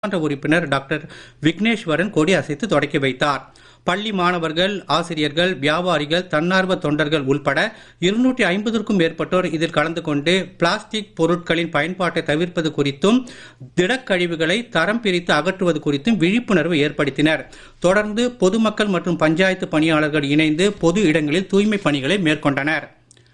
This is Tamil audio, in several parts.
சட்டமன்ற உறுப்பினர் டாக்டர் விக்னேஸ்வரன் கொடி அசைத்து தொடக்கி வைத்தார் பள்ளி மாணவர்கள் ஆசிரியர்கள் வியாபாரிகள் தன்னார்வ தொண்டர்கள் உள்பட இருநூற்றி ஐம்பதுக்கும் மேற்பட்டோர் இதில் கலந்து கொண்டு பிளாஸ்டிக் பொருட்களின் பயன்பாட்டை தவிர்ப்பது குறித்தும் திடக்கழிவுகளை தரம் பிரித்து அகற்றுவது குறித்தும் விழிப்புணர்வு ஏற்படுத்தினர் தொடர்ந்து பொதுமக்கள் மற்றும் பஞ்சாயத்து பணியாளர்கள் இணைந்து பொது இடங்களில் தூய்மை பணிகளை மேற்கொண்டனர்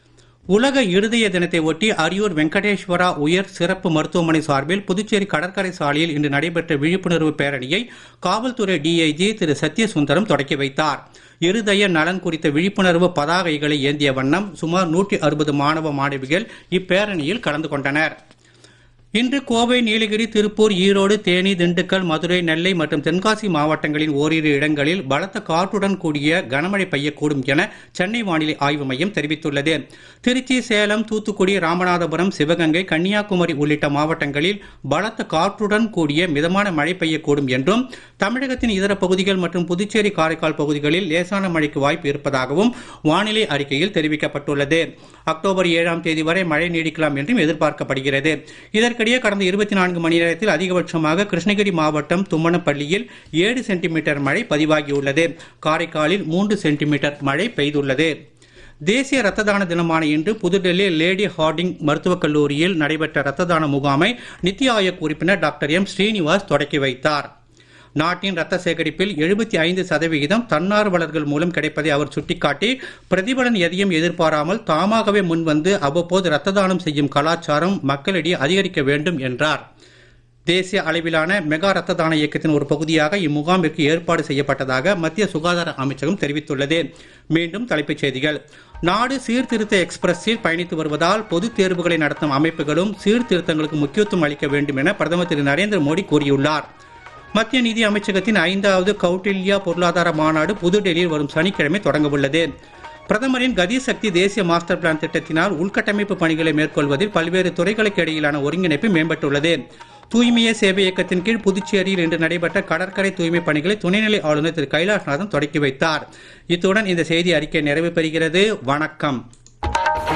உலக இருதய தினத்தை ஒட்டி அரியூர் வெங்கடேஸ்வரா உயர் சிறப்பு மருத்துவமனை சார்பில் புதுச்சேரி கடற்கரை சாலையில் இன்று நடைபெற்ற விழிப்புணர்வு பேரணியை காவல்துறை டிஐஜி திரு சத்யசுந்தரம் தொடக்கி வைத்தார் இருதய நலன் குறித்த விழிப்புணர்வு பதாகைகளை ஏந்திய வண்ணம் சுமார் நூற்றி அறுபது மாணவ மாணவிகள் இப்பேரணியில் கலந்து கொண்டனர் இன்று கோவை நீலகிரி திருப்பூர் ஈரோடு தேனி திண்டுக்கல் மதுரை நெல்லை மற்றும் தென்காசி மாவட்டங்களின் ஓரிரு இடங்களில் பலத்த காற்றுடன் கூடிய கனமழை பெய்யக்கூடும் என சென்னை வானிலை ஆய்வு மையம் தெரிவித்துள்ளது திருச்சி சேலம் தூத்துக்குடி ராமநாதபுரம் சிவகங்கை கன்னியாகுமரி உள்ளிட்ட மாவட்டங்களில் பலத்த காற்றுடன் கூடிய மிதமான மழை பெய்யக்கூடும் என்றும் தமிழகத்தின் இதர பகுதிகள் மற்றும் புதுச்சேரி காரைக்கால் பகுதிகளில் லேசான மழைக்கு வாய்ப்பு இருப்பதாகவும் வானிலை அறிக்கையில் தெரிவிக்கப்பட்டுள்ளது அக்டோபர் ஏழாம் தேதி வரை மழை நீடிக்கலாம் என்றும் எதிர்பார்க்கப்படுகிறது இதற்கிடையே கடந்த இருபத்தி நான்கு மணி நேரத்தில் அதிகபட்சமாக கிருஷ்ணகிரி மாவட்டம் தும்மனப்பள்ளியில் ஏழு சென்டிமீட்டர் மழை பதிவாகியுள்ளது காரைக்காலில் மூன்று சென்டிமீட்டர் மழை பெய்துள்ளது தேசிய ரத்த தான தினமான இன்று புதுடெல்லி லேடி ஹார்டிங் மருத்துவக் கல்லூரியில் நடைபெற்ற ரத்த தான முகாமை நித்தி ஆயோக் உறுப்பினர் டாக்டர் எம் ஸ்ரீனிவாஸ் தொடக்கி வைத்தார் நாட்டின் ரத்த சேகரிப்பில் எழுபத்தி ஐந்து சதவிகிதம் தன்னார்வலர்கள் மூலம் கிடைப்பதை அவர் சுட்டிக்காட்டி பிரதிபலன் எதையும் எதிர்பாராமல் தாமாகவே முன்வந்து அவ்வப்போது ரத்த தானம் செய்யும் கலாச்சாரம் மக்களிடையே அதிகரிக்க வேண்டும் என்றார் தேசிய அளவிலான மெகா ரத்த தான இயக்கத்தின் ஒரு பகுதியாக இம்முகாமிற்கு ஏற்பாடு செய்யப்பட்டதாக மத்திய சுகாதார அமைச்சகம் தெரிவித்துள்ளது மீண்டும் தலைப்புச் செய்திகள் நாடு சீர்திருத்த எக்ஸ்பிரஸில் பயணித்து வருவதால் பொதுத் தேர்வுகளை நடத்தும் அமைப்புகளும் சீர்திருத்தங்களுக்கு முக்கியத்துவம் அளிக்க வேண்டும் என பிரதமர் திரு நரேந்திர மோடி கூறியுள்ளார் மத்திய நிதி அமைச்சகத்தின் ஐந்தாவது கௌட்டில்யா பொருளாதார மாநாடு புதுடெல்லியில் வரும் சனிக்கிழமை தொடங்கவுள்ளது பிரதமரின் கதி சக்தி தேசிய மாஸ்டர் பிளான் திட்டத்தினால் உள்கட்டமைப்பு பணிகளை மேற்கொள்வதில் பல்வேறு துறைகளுக்கு இடையிலான ஒருங்கிணைப்பு மேம்பட்டுள்ளது தூய்மையே சேவை இயக்கத்தின் கீழ் புதுச்சேரியில் இன்று நடைபெற்ற கடற்கரை தூய்மை பணிகளை துணைநிலை ஆளுநர் திரு கைலாஷ்நாதன் தொடக்கி வைத்தார் இத்துடன் இந்த செய்தி அறிக்கை நிறைவு பெறுகிறது வணக்கம்